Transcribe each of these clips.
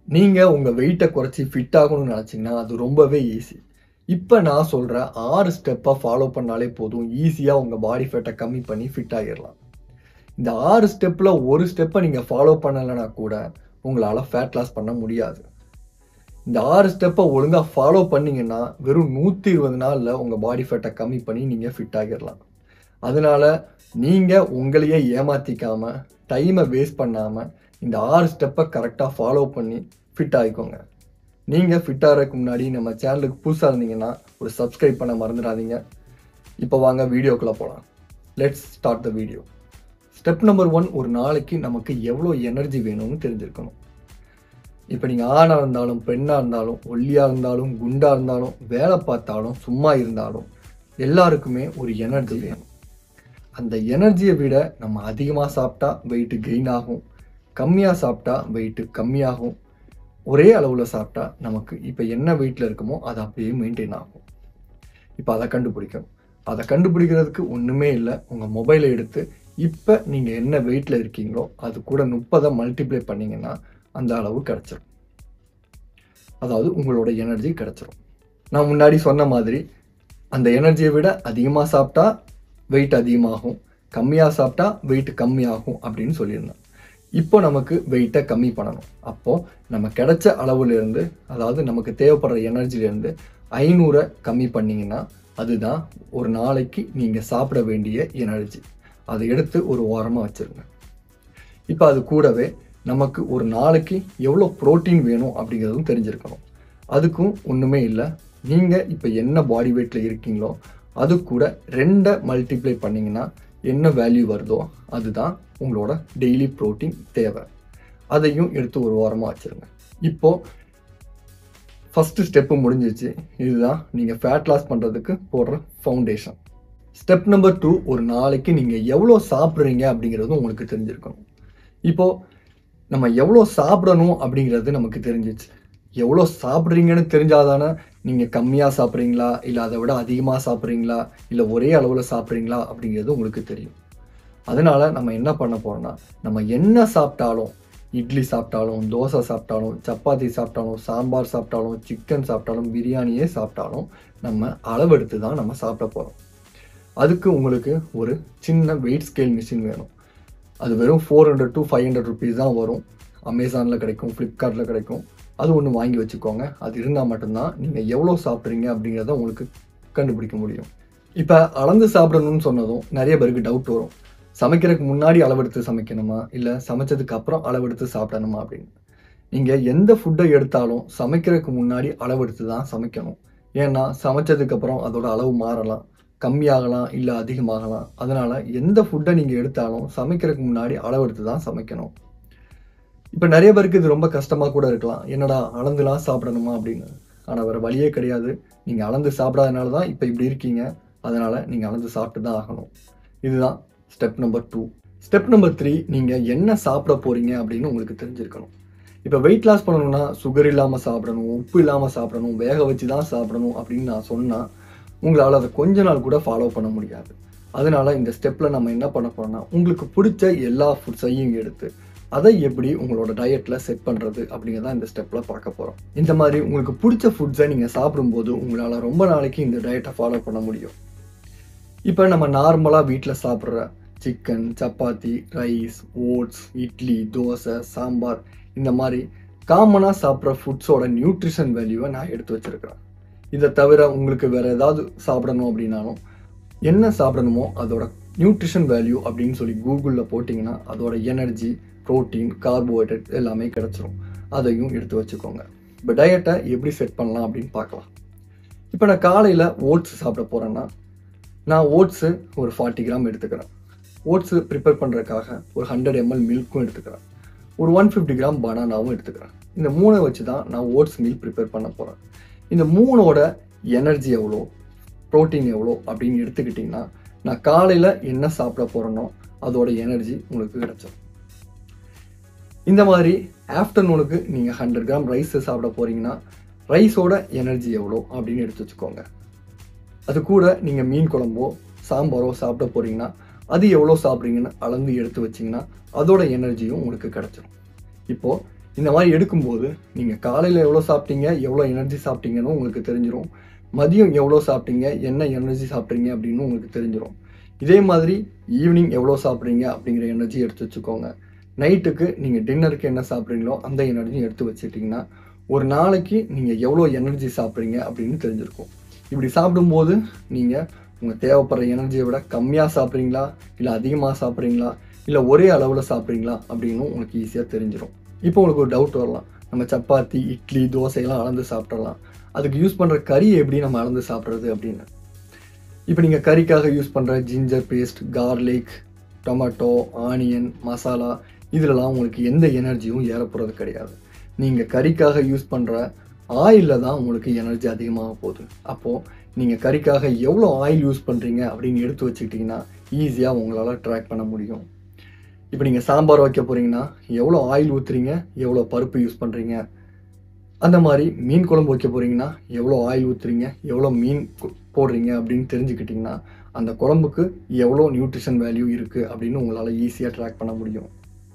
நீங்கள் உங்கள் வெயிட்டை குறைச்சி ஃபிட் ஆகணும்னு நினச்சிங்கன்னா அது ரொம்பவே ஈஸி இப்போ நான் சொல்கிற ஆறு ஸ்டெப்பை ஃபாலோ பண்ணாலே போதும் ஈஸியாக உங்கள் பாடி ஃபேட்டை கம்மி பண்ணி ஃபிட் ஆகிடலாம் இந்த ஆறு ஸ்டெப்பில் ஒரு ஸ்டெப்பை நீங்கள் ஃபாலோ பண்ணலைன்னா கூட உங்களால் ஃபேட் லாஸ் பண்ண முடியாது இந்த ஆறு ஸ்டெப்பை ஒழுங்காக ஃபாலோ பண்ணீங்கன்னா வெறும் நூற்றி இருபது நாளில் உங்கள் பாடி ஃபேட்டை கம்மி பண்ணி நீங்கள் ஃபிட் ஆகிடலாம் அதனால நீங்கள் உங்களையே ஏமாற்றிக்காமல் டைமை வேஸ்ட் பண்ணாமல் இந்த ஆறு ஸ்டெப்பை கரெக்டாக ஃபாலோ பண்ணி ஃபிட் ஆகிக்கோங்க நீங்கள் ஃபிட் ஆகிறதுக்கு முன்னாடி நம்ம சேனலுக்கு புதுசாக இருந்தீங்கன்னா ஒரு சப்ஸ்கிரைப் பண்ண மறந்துடாதீங்க இப்போ வாங்க வீடியோக்குள்ளே போகலாம் let's start the video step number one ஒரு நாளைக்கு நமக்கு எவ்வளோ எனர்ஜி வேணும்னு தெரிஞ்சிருக்கணும் இப்போ நீங்கள் ஆணாக இருந்தாலும் பெண்ணாக இருந்தாலும் ஒல்லியாக இருந்தாலும் குண்டாக இருந்தாலும் வேலை பார்த்தாலும் சும்மா இருந்தாலும் எல்லாருக்குமே ஒரு எனர்ஜி வேணும் அந்த எனர்ஜியை விட நம்ம அதிகமாக சாப்பிட்டா வெயிட் கெயின் ஆகும் கம்மியாக சாப்பிட்டா வெயிட் கம்மியாகும் ஒரே அளவில் சாப்பிட்டா நமக்கு இப்போ என்ன வெயிட்டில் இருக்குமோ அது அப்படியே மெயின்டைன் ஆகும் இப்போ அதை கண்டுபிடிக்கணும் அதை கண்டுபிடிக்கிறதுக்கு ஒன்றுமே இல்லை உங்கள் மொபைலை எடுத்து இப்போ நீங்கள் என்ன வெயிட்டில் இருக்கீங்களோ அது கூட முப்பதை மல்டிப்ளை பண்ணிங்கன்னா அந்த அளவு கிடச்சிரும் அதாவது உங்களோட எனர்ஜி கிடச்சிரும் நான் முன்னாடி சொன்ன மாதிரி அந்த எனர்ஜியை விட அதிகமாக சாப்பிட்டா வெயிட் அதிகமாகும் கம்மியாக சாப்பிட்டா வெயிட் கம்மியாகும் அப்படின்னு சொல்லியிருந்தேன் இப்போ நமக்கு வெயிட்டை கம்மி பண்ணணும் அப்போது நம்ம கிடைச்ச அளவுலேருந்து அதாவது நமக்கு தேவைப்படுற எனர்ஜிலேருந்து ஐநூறை கம்மி பண்ணிங்கன்னா அதுதான் ஒரு நாளைக்கு நீங்கள் சாப்பிட வேண்டிய எனர்ஜி அதை எடுத்து ஒரு ஓரமாக வச்சுருங்க இப்போ அது கூடவே நமக்கு ஒரு நாளைக்கு எவ்வளோ ப்ரோட்டீன் வேணும் அப்படிங்கிறதும் தெரிஞ்சிருக்கணும் அதுக்கும் ஒன்றுமே இல்லை நீங்கள் இப்போ என்ன பாடி வெயிட்டில் இருக்கீங்களோ அது கூட ரெண்டை மல்டிப்ளை பண்ணிங்கன்னா என்ன வேல்யூ வருதோ அதுதான் உங்களோட டெய்லி ப்ரோட்டீன் தேவை அதையும் எடுத்து ஒரு வாரமாக வச்சுருங்க இப்போது ஃபஸ்ட்டு ஸ்டெப்பு முடிஞ்சிச்சு இதுதான் நீங்கள் ஃபேட் லாஸ் பண்ணுறதுக்கு போடுற ஃபவுண்டேஷன் ஸ்டெப் நம்பர் டூ ஒரு நாளைக்கு நீங்கள் எவ்வளோ சாப்பிட்றீங்க அப்படிங்கிறதும் உங்களுக்கு தெரிஞ்சிருக்கணும் இப்போது நம்ம எவ்வளோ சாப்பிடணும் அப்படிங்கிறது நமக்கு தெரிஞ்சிச்சு எவ்வளோ சாப்பிட்றீங்கன்னு தெரிஞ்சாதானே நீங்கள் கம்மியாக சாப்பிட்றீங்களா இல்லை அதை விட அதிகமாக சாப்பிட்றீங்களா இல்லை ஒரே அளவில் சாப்பிட்றீங்களா அப்படிங்கிறது உங்களுக்கு தெரியும் அதனால் நம்ம என்ன பண்ண போகிறோம்னா நம்ம என்ன சாப்பிட்டாலும் இட்லி சாப்பிட்டாலும் தோசை சாப்பிட்டாலும் சப்பாத்தி சாப்பிட்டாலும் சாம்பார் சாப்பிட்டாலும் சிக்கன் சாப்பிட்டாலும் பிரியாணியே சாப்பிட்டாலும் நம்ம அளவெடுத்து தான் நம்ம சாப்பிட போகிறோம் அதுக்கு உங்களுக்கு ஒரு சின்ன வெயிட் ஸ்கேல் மிஷின் வேணும் அது வெறும் four hundred to five hundred rupees தான் வரும் அமேசானில் கிடைக்கும் ஃப்ளிப்கார்ட்டில் கிடைக்கும் அது ஒன்று வாங்கி வச்சுக்கோங்க அது இருந்தால் மட்டும்தான் நீங்கள் எவ்வளோ சாப்பிட்றீங்க அப்படிங்கிறத உங்களுக்கு கண்டுபிடிக்க முடியும் இப்போ அளந்து சாப்பிடணும்னு சொன்னதும் நிறைய பேருக்கு டவுட் வரும் சமைக்கிறதுக்கு முன்னாடி அளவெடுத்து சமைக்கணுமா இல்லை சமைச்சதுக்கு அப்புறம் அளவெடுத்து சாப்பிடணுமா அப்படின்னு நீங்கள் எந்த ஃபுட்டை எடுத்தாலும் சமைக்கிறதுக்கு முன்னாடி அளவெடுத்து தான் சமைக்கணும் ஏன்னா சமைச்சதுக்கப்புறம் அதோட அளவு மாறலாம் கம்மியாகலாம் இல்லை அதிகமாகலாம் அதனால் எந்த ஃபுட்டை நீங்கள் எடுத்தாலும் சமைக்கிறதுக்கு முன்னாடி அளவெடுத்து தான் சமைக்கணும் இப்போ நிறைய பேருக்கு இது ரொம்ப கஷ்டமாக கூட இருக்கலாம் என்னடா அளந்துலாம் சாப்பிடணுமா அப்படின்னு ஆனால் வேறு வழியே கிடையாது நீங்கள் அளந்து சாப்பிடாதனால தான் இப்போ இப்படி இருக்கீங்க அதனால் நீங்கள் அளந்து சாப்பிட்டு தான் ஆகணும் இதுதான் step number two step number three நீங்கள் என்ன சாப்பிட போகிறீங்க அப்படின்னு உங்களுக்கு தெரிஞ்சிருக்கணும் இப்போ வெயிட் லாஸ் பண்ணணும்னா சுகர் இல்லாமல் சாப்பிடணும் உப்பு இல்லாமல் சாப்பிடணும் வேக வச்சு தான் சாப்பிடணும் அப்படின்னு நான் சொன்னால் உங்களால் அதை கொஞ்ச நாள் கூட ஃபாலோ பண்ண முடியாது அதனால இந்த ஸ்டெப்பில் நம்ம என்ன பண்ண போறோம்னா உங்களுக்கு பிடிச்ச எல்லா ஃபுட்ஸையும் எடுத்து அதை எப்படி உங்களோட டயட்டில் செட் பண்ணுறது அப்படிங்கிறத இந்த ஸ்டெப்பில் பார்க்க போகிறோம் இந்த மாதிரி உங்களுக்கு பிடிச்ச ஃபுட்ஸை நீங்கள் சாப்பிடும்போது உங்களால் ரொம்ப நாளைக்கு இந்த டயட்டை ஃபாலோ பண்ண முடியும் இப்போ நம்ம நார்மலாக வீட்டில் சாப்பிட்ற chicken chapati rice oats idli dosa sambar இந்த மாதிரி காமனாக சாப்பிட்ற ஃபுட்ஸோட நியூட்ரிஷன் வேல்யூவை நான் எடுத்து வச்சுருக்கிறேன் இதை தவிர உங்களுக்கு வேறு ஏதாவது சாப்பிடணும் அப்படின்னாலும் என்ன சாப்பிடணுமோ அதோட நியூட்ரிஷன் வேல்யூ அப்படின்னு சொல்லி கூகுளில் போட்டிங்கன்னா அதோட எனர்ஜி ப்ரோட்டீன் கார்போஹைட்ரேட் எல்லாமே கிடச்சிரும் அதையும் எடுத்து வச்சுக்கோங்க இப்போ டயட்டை எப்படி செட் பண்ணலாம் அப்படின்னு பார்க்கலாம் இப்போ நான் காலையில் ஓட்ஸ் சாப்பிட போகிறேன்னா நான் ஓட்ஸு ஒரு ஃபார்ட்டி கிராம் எடுத்துக்கிறேன் ஓட்ஸு ப்ரிப்பேர் பண்ணுறதுக்காக ஒரு ஹண்ட்ரட் எம்எல் மில்க்கும் எடுத்துக்கிறேன் ஒரு ஒன் ஃபிஃப்டி கிராம் பனானாவும் எடுத்துக்கிறேன் இந்த மூணை வச்சு தான் நான் ஓட்ஸ் மீல் ப்ரிப்பேர் பண்ண போகிறேன் இந்த மூணோட எனர்ஜி எவ்வளோ ப்ரோட்டீன் எவ்வளோ அப்படின்னு எடுத்துக்கிட்டிங்கன்னா நான் காலையில் என்ன சாப்பிட போகிறேனோ அதோட எனர்ஜி உங்களுக்கு கிடைச்சிடும் இந்த மாதிரி ஆஃப்டர்நூனுக்கு நீங்கள் ஹண்ட்ரட் கிராம் ரைஸ் சாப்பிட போகிறீங்கன்னா ரைஸோட எனர்ஜி எவ்வளோ அப்படின்னு எடுத்து வச்சுக்கோங்க அது கூட நீங்கள் மீன் குழம்போ சாம்பாரோ சாப்பிட போகிறீங்கன்னா அது எவ்வளோ சாப்பிட்றீங்கன்னு அளந்து எடுத்து வச்சிங்கன்னா அதோட எனர்ஜியும் உங்களுக்கு கிடச்சிரும் இப்போது இந்த மாதிரி எடுக்கும்போது நீங்கள் காலையில் எவ்வளோ சாப்பிட்டீங்க எவ்வளோ எனர்ஜி சாப்பிட்டீங்கன்னு உங்களுக்கு தெரிஞ்சிடும் மதியம் எவ்வளோ சாப்பிட்டீங்க என்ன எனர்ஜி சாப்பிட்றீங்க அப்படின்னு உங்களுக்கு தெரிஞ்சிடும் இதே மாதிரி ஈவினிங் எவ்வளோ சாப்பிட்றீங்க அப்படிங்கிற எனர்ஜி எடுத்து வச்சுக்கோங்க நைட்டுக்கு நீங்கள் டின்னருக்கு என்ன சாப்பிட்றீங்களோ அந்த எனர்ஜி எடுத்து வச்சுட்டிங்கன்னா ஒரு நாளைக்கு நீங்கள் எவ்வளோ எனர்ஜி சாப்பிட்றீங்க அப்படின்னு தெரிஞ்சிருக்கும் இப்படி சாப்பிடும்போது நீங்கள் உங்கள் தேவைப்படுற எனர்ஜியை விட கம்மியாக சாப்பிட்றீங்களா இல்லை அதிகமாக சாப்பிட்றீங்களா இல்லை ஒரே அளவில் சாப்பிட்றீங்களா அப்படின்னு உங்களுக்கு ஈஸியாக தெரிஞ்சிடும் இப்போ உங்களுக்கு ஒரு டவுட் வரலாம் நம்ம சப்பாத்தி இட்லி தோசையெல்லாம் அளந்து சாப்பிட்றலாம் அதுக்கு யூஸ் பண்ணுற கறி எப்படி நம்ம அளந்து சாப்பிட்றது அப்படின்னு இப்போ நீங்கள் கறிக்காக யூஸ் பண்ணுற ginger paste garlic tomato onion masala இதிலலாம் உங்களுக்கு எந்த எனர்ஜியும் ஏறப்போகிறது கிடையாது நீங்கள் கறிக்காக யூஸ் பண்ணுற ஆயிலில் தான் உங்களுக்கு எனர்ஜி அதிகமாக போகுது அப்போது நீங்கள் கறிக்காக எவ்வளோ ஆயில் யூஸ் பண்ணுறீங்க அப்படின்னு எடுத்து வச்சுக்கிட்டிங்கன்னா ஈஸியாக உங்களால் ட்ராக் பண்ண முடியும் இப்போ நீங்கள் சாம்பார் வைக்க போகிறீங்கன்னா எவ்வளோ ஆயில் ஊற்றுறீங்க எவ்வளோ பருப்பு யூஸ் பண்ணுறீங்க அந்த மாதிரி மீன் குழம்பு வைக்க போகிறீங்கன்னா எவ்வளோ ஆயில் ஊற்றுறீங்க எவ்வளோ மீன் கு- போடுறீங்க அப்படின்னு தெரிஞ்சுக்கிட்டிங்கன்னா அந்த குழம்புக்கு எவ்வளோ நியூட்ரிஷன் வேல்யூ இருக்குது அப்படின்னு உங்களால் ஈஸியாக ட்ராக் பண்ண முடியும்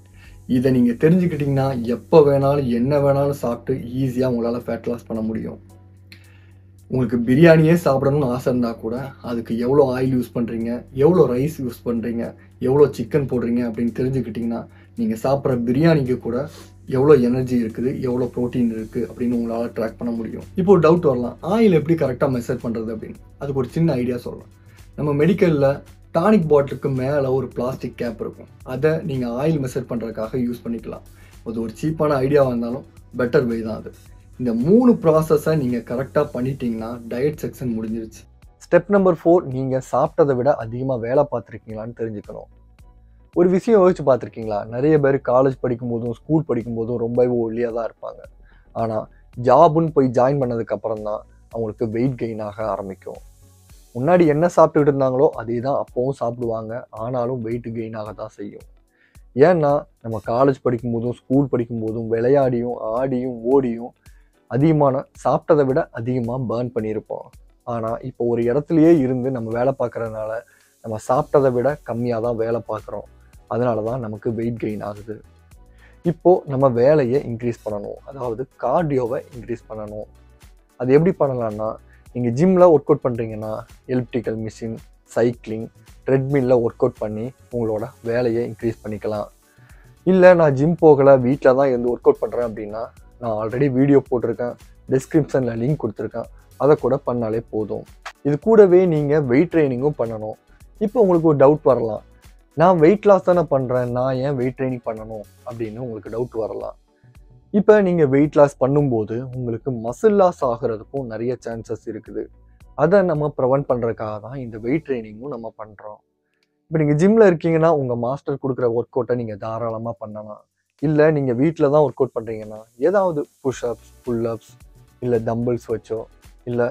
இதை நீங்கள் தெரிஞ்சுக்கிட்டிங்கன்னா எப்போ வேணாலும் என்ன வேணாலும் சாப்பிட்டு ஈஸியாக உங்களால் ஃபேட் லாஸ் பண்ண முடியும் உங்களுக்கு பிரியாணியே சாப்பிடணும்னு ஆசை இருந்தால் கூட அதுக்கு எவ்வளோ ஆயில் யூஸ் பண்ணுறீங்க எவ்வளோ ரைஸ் யூஸ் பண்ணுறீங்க எவ்வளோ சிக்கன் போடுறீங்க அப்படின்னு தெரிஞ்சுக்கிட்டிங்கன்னா நீங்கள் சாப்பிட்ற பிரியாணிக்கு கூட எவ்வளோ எனர்ஜி இருக்குது எவ்வளோ ப்ரோட்டீன் இருக்குது அப்படின்னு உங்களால் ட்ராக் பண்ண முடியும் இப்போ ஒரு டவுட் வரலாம் ஆயில் எப்படி கரெக்டாக மெஷர் பண்ணுறது அப்படின்னு அதுக்கு ஒரு சின்ன ஐடியா சொல்லலாம் நம்ம மெடிக்கலில் டானிக் பாட்டிலுக்கு மேலே ஒரு பிளாஸ்டிக் கேப் இருக்கும் அதை நீங்கள் ஆயில் மெஷர் பண்ணுறதுக்காக யூஸ் பண்ணிக்கலாம் அது ஒரு சீப்பான ஐடியாவாக இருந்தாலும் பெட்டர் வே தான் அது இந்த மூணு ப்ராசஸை நீங்கள் கரெக்டாக பண்ணிட்டீங்கன்னா டயட் செக்ஷன் முடிஞ்சிருச்சு ஸ்டெப் நம்பர் ஃபோர் நீங்கள் சாப்பிட்டதை விட அதிகமாக வேலை பார்த்துருக்கீங்களான்னு தெரிஞ்சுக்கணும் ஒரு விஷயம் யோசிச்சு பார்த்துருக்கீங்களா நிறைய பேர் காலேஜ் படிக்கும்போதும் ஸ்கூல் படிக்கும்போதும் ரொம்பவே ஒல்லியாக தான் இருப்பாங்க ஆனால் ஜாபுன்னு போய் ஜாயின் பண்ணதுக்கு அப்புறம் தான் அவங்களுக்கு வெயிட் கெயின் ஆக ஆரம்பிக்கும் முன்னாடி என்ன சாப்பிட்டுக்கிட்டு இருந்தாங்களோ அதே தான் அப்போவும் சாப்பிடுவாங்க ஆனாலும் வெயிட் கெயின் ஆக தான் செய்யும் ஏன்னா நம்ம காலேஜ் படிக்கும்போதும் ஸ்கூல் படிக்கும்போதும் விளையாடியும் ஆடியும் ஓடியும் அதிகமான சாப்பிட்டதை விட அதிகமாக பேர்ன் பண்ணியிருப்போம் ஆனால் இப்போ ஒரு இடத்துலையே இருந்து நம்ம வேலை பார்க்கறதுனால நம்ம சாப்பிட்டதை விட கம்மியாக தான் வேலை பார்க்குறோம் அதனால தான் நமக்கு வெயிட் கெயின் ஆகுது இப்போது நம்ம வேலையை இன்க்ரீஸ் பண்ணணும் அதாவது கார்டியோவை இன்க்ரீஸ் பண்ணணும் அது எப்படி பண்ணலாம்னா நீங்கள் ஜிம்மில் ஒர்க் அவுட் பண்ணுறீங்கன்னா எலிப்டிக்கல் மிஷின் சைக்கிளிங் ட்ரெட்மில்ல ஒர்க் அவுட் பண்ணி உங்களோட வேலையை இன்க்ரீஸ் பண்ணிக்கலாம் இல்லை நான் ஜிம் போகலை வீட்டில் தான் இருந்து ஒர்க் அவுட் பண்ணுறேன் அப்படின்னா நான் ஆல்ரெடி வீடியோ போட்டிருக்கேன் டிஸ்கிரிப்ஷனில் லிங்க் கொடுத்துருக்கேன் அதை கூட பண்ணாலே போதும் இது கூடவே நீங்கள் வெயிட் ட்ரைனிங்கும் பண்ணணும் இப்போ உங்களுக்கு ஒரு டவுட் வரலாம் நான் வெயிட் லாஸ் தானே பண்ணுறேன் நான் ஏன் வெயிட் ட்ரைனிங் பண்ணணும் அப்படின்னு உங்களுக்கு டவுட் வரலாம் இப்போ நீங்கள் வெயிட் லாஸ் பண்ணும்போது உங்களுக்கு மசில் லாஸ் ஆகிறதுக்கும் நிறைய சான்சஸ் இருக்குது அதை நம்ம ப்ரிவென்ட் பண்ணுறதுக்காக தான் இந்த வெயிட் ட்ரைனிங்கும் நம்ம பண்ணுறோம் இப்போ நீங்கள் ஜிம்மில் இருக்கீங்கன்னா உங்கள் மாஸ்டர் கொடுக்குற ஒர்க் அவுட்டை நீங்கள் தாராளமாக பண்ணலாம் இல்லை நீங்கள் வீட்டில் தான் ஒர்க் அவுட் பண்ணுறீங்கன்னா ஏதாவது புஷ்அப்ஸ் புல்அப்ஸ் இல்லை டம்பிள்ஸ் வச்சோ இல்லை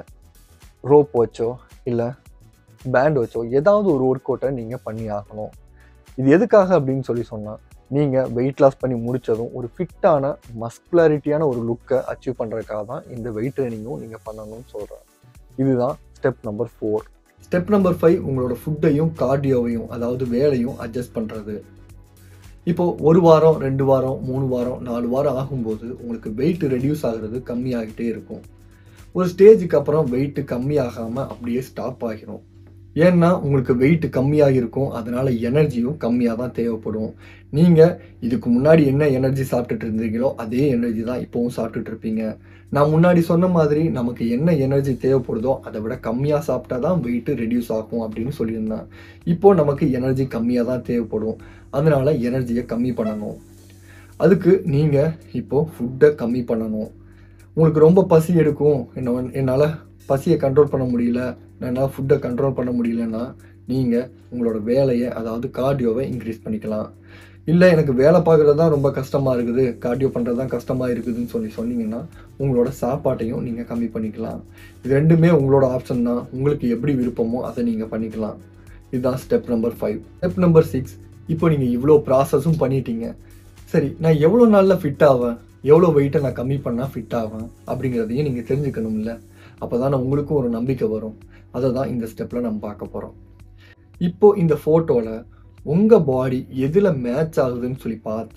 ரோப் வச்சோ இல்லை பேண்ட் வச்சோ ஏதாவது ஒரு ஒர்க் அவுட்டை நீங்கள் பண்ணி ஆகணும் இது எதுக்காக அப்படின்னு சொல்லி சொன்னால் நீங்கள் வெயிட் லாஸ் பண்ணி முடித்ததும் ஒரு ஃபிட்டான மஸ்குலாரிட்டியான ஒரு லுக்கை அச்சீவ் பண்ணுறதுக்காக தான் இந்த வெயிட் ட்ரைனிங்கும் நீங்கள் பண்ணணும்னு சொல்கிறேன் இதுதான் step number four step number five உங்களோட ஃபுட்டையும் கார்டியோவையும் அதாவது வேலையும் அட்ஜஸ்ட் பண்ணுறது இப்போ ஒரு வாரம் ரெண்டு வாரம் மூணு வாரம் நாலு வாரம் ஆகும்போது உங்களுக்கு வெயிட் ரெடியூஸ் ஆகுறது கம்மியாகிட்டே இருக்கும் ஒரு ஸ்டேஜுக்கு அப்புறம் வெயிட் கம்மியாகாமல் அப்படியே ஸ்டாப் ஆகிரும் ஏன்னா உங்களுக்கு வெயிட் கம்மியாக இருக்கும் அதனால எனர்ஜியும் கம்மியாக தான் தேவைப்படும் நீங்கள் இதுக்கு முன்னாடி என்ன எனர்ஜி சாப்பிட்டுட்டு இருந்தீங்களோ அதே எனர்ஜி தான் இப்போவும் சாப்பிட்டுட்டு இருப்பீங்க நான் முன்னாடி சொன்ன மாதிரி நமக்கு என்ன எனர்ஜி தேவைப்படுதோ அதை விட கம்மியாக சாப்பிட்டா தான் வெயிட் ரெடியூஸ் ஆகும் அப்படின்னு சொல்லியிருந்தேன் இப்போ நமக்கு எனர்ஜி கம்மியாக தான் தேவைப்படும் அதனால எனர்ஜியை கம்மி பண்ணணும் அதுக்கு நீங்கள் இப்போ ஃபுட்டை கம்மி பண்ணணும் உங்களுக்கு ரொம்ப பசி எடுக்கும் என்ன என்னால் பசியை கண்ட்ரோல் பண்ண முடியல என்னால் ஃபுட்டை கண்ட்ரோல் பண்ண முடியலன்னா நீங்கள் உங்களோட வேலையை அதாவது கார்டியோவை இன்க்ரீஸ் பண்ணிக்கலாம் இல்லை எனக்கு வேலை பார்க்குறது தான் ரொம்ப கஷ்டமாக இருக்குது கார்டியோ பண்ணுறது தான் கஷ்டமாக இருக்குதுன்னு சொல்லி சொன்னீங்கன்னா உங்களோட சாப்பாட்டையும் நீங்கள் கம்மி பண்ணிக்கலாம் இது ரெண்டுமே உங்களோட ஆப்ஷன் தான் உங்களுக்கு எப்படி விருப்பமோ அதை நீங்கள் பண்ணிக்கலாம் இதுதான் step number five step number six இப்போ நீங்கள் இவ்வளோ ப்ராசஸும் பண்ணிட்டீங்க சரி நான் எவ்வளோ நாளில் ஃபிட் ஆவேன் எவ்வளோ வெயிட்டை நான் கம்மி பண்ணால் ஃபிட் ஆவேன் அப்படிங்கிறதையும் நீங்கள் தெரிஞ்சுக்கணும்ல அப்போ தானே உங்களுக்கும் ஒரு நம்பிக்கை வரும் அதை தான் இந்த ஸ்டெப்பில் நம்ம பார்க்க போகிறோம் இப்போ இந்த ஃபோட்டோவில் உங்கள் பாடி எதில் மேட்ச் ஆகுதுன்னு சொல்லி பார்த்து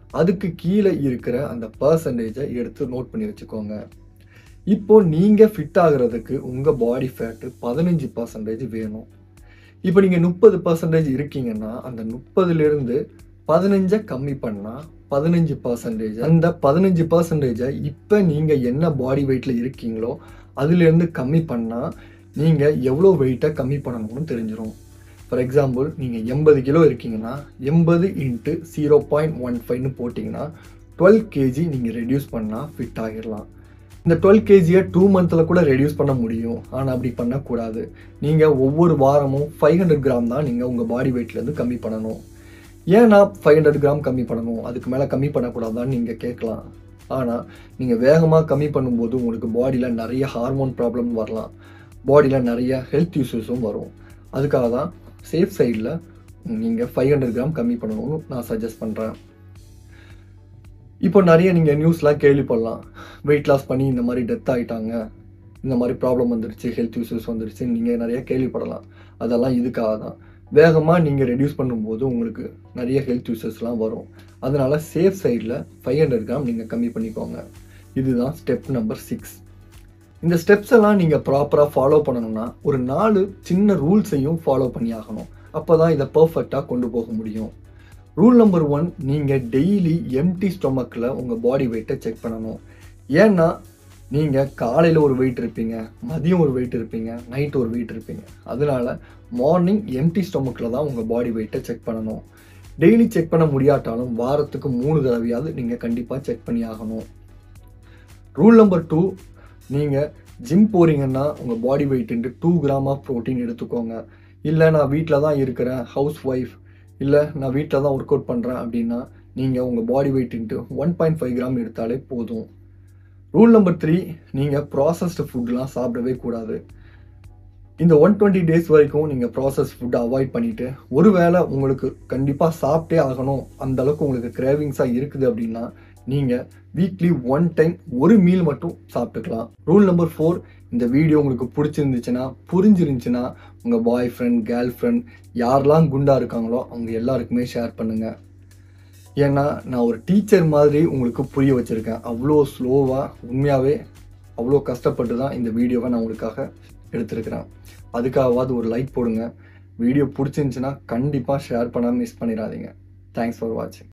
அதுக்கு கீழே இருக்கிற அந்த பர்சன்டேஜை எடுத்து நோட் பண்ணி வச்சுக்கோங்க இப்போ நீங்க ஃபிட் ஆகுறதுக்கு உங்க பாடி ஃபேட்டு பதினஞ்சு பர்சன்டேஜ் வேணும் இப்போ நீங்க முப்பது பர்சன்டேஜ் இருக்கீங்கன்னா அந்த முப்பதுல இருந்து பதினஞ்சை கம்மி பண்ணா பதினஞ்சு பர்சன்டேஜ் அந்த பதினஞ்சு பர்சன்டேஜை இப்போ நீங்க என்ன பாடி வெயிட்ல இருக்கீங்களோ அதுல இருந்து கம்மி பண்ணா நீங்க எவ்வளோ வெயிட்டை கம்மி பண்ணணும்னு தெரிஞ்சிடும் ஃபார் எக்ஸாம்பிள் நீங்கள் எண்பது கிலோ இருக்கீங்கன்னா எண்பது இன்ட்டு ஜீரோ பாயிண்ட் ஒன் ஃபைவ்னு போட்டிங்கன்னா டுவெல் கேஜி நீங்கள் ரெடியூஸ் பண்ணால் ஃபிட் ஆகிடலாம் இந்த டுவெல் கேஜியை டூ மந்த்தில் கூட ரெடியூஸ் பண்ண முடியும் ஆனால் அப்படி பண்ணக்கூடாது நீங்கள் ஒவ்வொரு வாரமும் ஃபைவ் ஹண்ட்ரட் கிராம் தான் நீங்கள் உங்கள் பாடி வெயிட்லேருந்து கம்மி பண்ணணும் ஏன் நான் ஃபைவ் ஹண்ட்ரட் கிராம் கம்மி பண்ணணும் அதுக்கு மேலே கம்மி பண்ணக்கூடாதான்னு நீங்கள் கேட்கலாம் ஆனால் நீங்கள் வேகமாக கம்மி பண்ணும்போது உங்களுக்கு பாடியில் நிறைய ஹார்மோன் ப்ராப்ளம் வரலாம் பாடியில் நிறைய ஹெல்த் இஷ்யூஸும் வரும் அதுக்காக தான் சேஃப் சைடில் நீங்கள் ஃபைவ் ஹண்ட்ரட் கிராம் கம்மி பண்ணணும்னு நான் சஜஸ்ட் பண்ணுறேன் இப்போ நிறைய நீங்கள் நியூஸ்லாம் கேள்விப்படலாம் வெயிட் லாஸ் பண்ணி இந்த மாதிரி டெத் ஆகிட்டாங்க இந்த மாதிரி ப்ராப்ளம் வந்துருச்சு ஹெல்த் இஷ்யூஸ் வந்துருச்சு நீங்கள் நிறைய கேள்விப்படலாம் அதெல்லாம் இதுக்காக தான் வேகமாக நீங்கள் ரெடியூஸ் பண்ணும்போது உங்களுக்கு நிறைய ஹெல்த் இஷ்யூஸ்லாம் வரும் அதனால சேஃப் சைடில் ஃபைவ் ஹண்ட்ரட் கிராம் நீங்கள் கம்மி பண்ணிக்கோங்க இதுதான் ஸ்டெப் நம்பர் சிக்ஸ் இந்த ஸ்டெப்ஸ் எல்லாம் நீங்கள் ப்ராப்பராக ஃபாலோ பண்ணணும்னா ஒரு நாலு சின்ன ரூல்ஸையும் ஃபாலோ பண்ணி ஆகணும் அப்போ தான் இதை பர்ஃபெக்டாக கொண்டு போக முடியும் ரூல் நம்பர் ஒன் நீங்கள் டெய்லி எம்டி ஸ்டொமக்கில் உங்கள் பாடி வெயிட்டை செக் பண்ணணும் ஏன்னா நீங்கள் காலையில் ஒரு வெயிட் இருப்பீங்க மதியம் ஒரு வெயிட் இருப்பீங்க நைட் ஒரு வெயிட் இருப்பீங்க அதனால மார்னிங் எம்டி ஸ்டொமக்கில் தான் உங்கள் பாடி வெயிட்டை செக் பண்ணணும் டெய்லி செக் பண்ண முடியாட்டாலும் வாரத்துக்கு மூணு தடவையாவது நீங்கள் கண்டிப்பாக செக் பண்ணி ஆகணும் ரூல் நம்பர் டூ நீங்கள் ஜிம் போகிறீங்கன்னா உங்கள் body weight two gram of protein எடுத்துக்கோங்க இல்லை நான் வீட்டில் தான் இருக்கிறேன் ஹவுஸ் ஒய்ஃப் இல்லை நான் வீட்டில் தான் ஒர்க் அவுட் பண்ணுறேன் அப்படின்னா நீங்கள் உங்கள் body weight one point five gram எடுத்தாலே போதும் ரூல் நம்பர் த்ரீ நீங்கள் ப்ராசஸ்டு ஃபுட்லாம் சாப்பிடவே கூடாது இந்த ஒன் டுவெண்ட்டி டேஸ் வரைக்கும் நீங்கள் ப்ராசஸ் ஃபுட்டை அவாய்ட் பண்ணிவிட்டு ஒருவேளை உங்களுக்கு கண்டிப்பாக சாப்பிட்டே ஆகணும் அந்த அளவுக்கு உங்களுக்கு கிரேவிங்ஸாக இருக்குது அப்படின்னா நீங்கள் வீக்லி ஒன் டைம் ஒரு மீல் மட்டும் சாப்பிட்டுக்கலாம் ரூல் நம்பர் ஃபோர் இந்த வீடியோ உங்களுக்கு பிடிச்சிருந்துச்சுன்னா புரிஞ்சிருந்துச்சுன்னா உங்கள் பாய் ஃப்ரெண்ட் கேர்ள் ஃப்ரெண்ட் யாரெல்லாம் குண்டா இருக்காங்களோ அவங்க எல்லாருக்குமே ஷேர் பண்ணுங்கள் ஏன்னா நான் ஒரு டீச்சர் மாதிரி உங்களுக்கு புரிய வச்சுருக்கேன் அவ்வளோ ஸ்லோவாக உண்மையாகவே அவ்வளோ கஷ்டப்பட்டு தான் இந்த வீடியோவை நான் உங்களுக்காக எடுத்திருக்கிறேன் அதுக்காகவாது ஒரு லைக் போடுங்க வீடியோ பிடிச்சிருந்துச்சுன்னா கண்டிப்பாக ஷேர் பண்ணாமல் மிஸ் பண்ணிடாதீங்க தேங்க்ஸ் ஃபார் வாட்சிங்